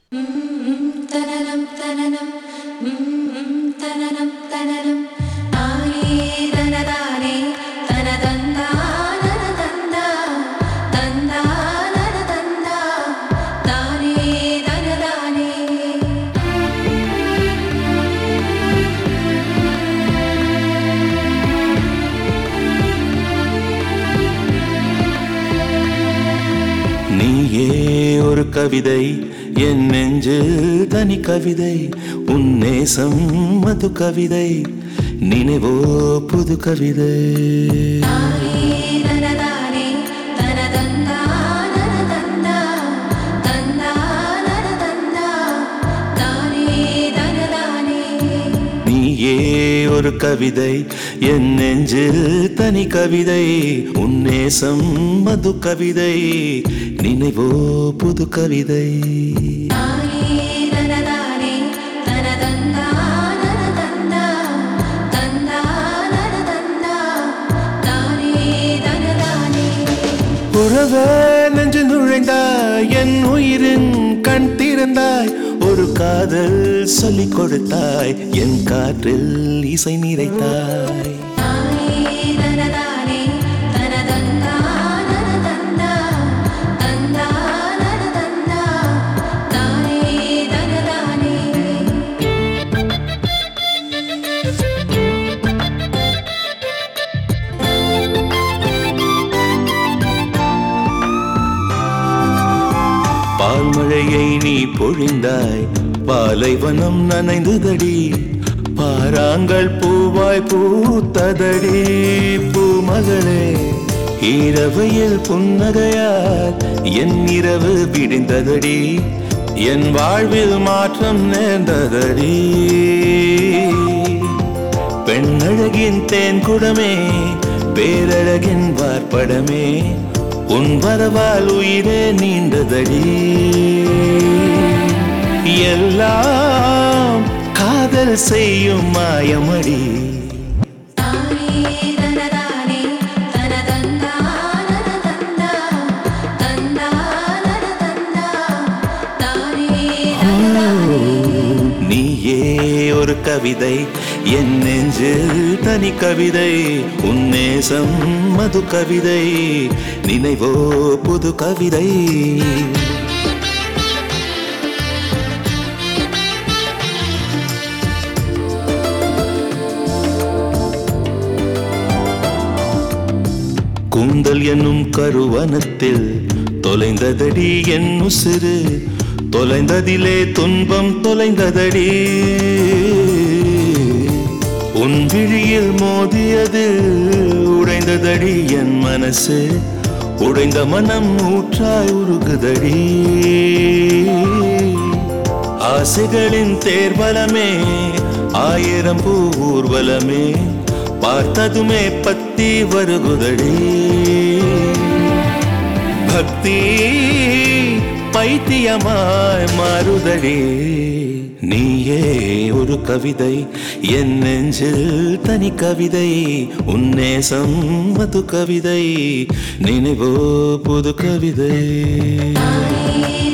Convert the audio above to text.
தனனம் தனனம் ம், தனனம் தனனம் தானே தனதானே தனதந்தா நனதந்தா தந்தா நனதந்தா தானே தனதானே நீயே ஒரு கவிதை என் நெஞ்சு தனி கவிதை உன் நேசம் மது கவிதை நினைவோ புது கவிதை தானே தனதானே தனதந்தா நனதந்தா தந்தா நனதந்தா தானே தனதானே நீயே ஒரு கவிதை என் நெஞ்சு தனி கவிதை உன் நேசம் மது கவிதை நினைவோ புது கவிதை தானே தனதானே தனதந்தா நனதந்தா தந்தா நனதந்தா தானே தனதானே உறவே நெஞ்சு நுழைந்தாய் என் உயிரின் கண் திறந்தாய் ஒரு காதல் சொல்லிக் கொடுத்தாய் என் காற்றில் இசை நிறைத்தாய் தானே தனதானே தனதந்தா நனதந்தா தந்தா நனதந்தா தானே தனதானே பால்மழையை நீ பொழிந்தாய் பாலைவனம் நனைந்ததடி பாராங்கள் பூவாய் பூத்ததடி பூமகளே இரவையில் புன்னகையால் என் இரவு விடிந்ததடி என் வாழ்வில் மாற்றம் நேர்ந்ததடி பெண்ணழகின் தேன் குடமே பேரழகின் வார்ப்படமே உன் வரவால் உயிரே நீண்டதடி எல்லாம் காதல் செய்யும் மாயமடி தானே தனதானே தனதந்தா நனதந்தா தந்தா நனதந்தா தானே தனதானே நீயே ஒரு கவிதை என் நெஞ்சில் தனி கவிதை உன் நேசம் மது கவிதை நினைவோ புது கவிதை கூந்தல் என்னும் கருவனத்தில் தொலைந்ததடி என் உசிறு தொலைந்ததிலே துன்பம் தொலைந்ததடி உன் விழியில் மோதியது உடைந்ததடி என் மனசு உடைந்த மனம் ஊற்றாய் உருகுதடி ஆசைகளின் தேர்வலமே ஆயிரம் பூ ஊர்வலமே பார்த்ததுமே பத்தி வருகுதடி பக்தி பைத்தியமாய் மாறுதடி நீயே ஒரு கவிதை என் நெஞ்சில் தனி கவிதை உன் நேசம் மது கவிதை நினைவோ புது கவிதை தானே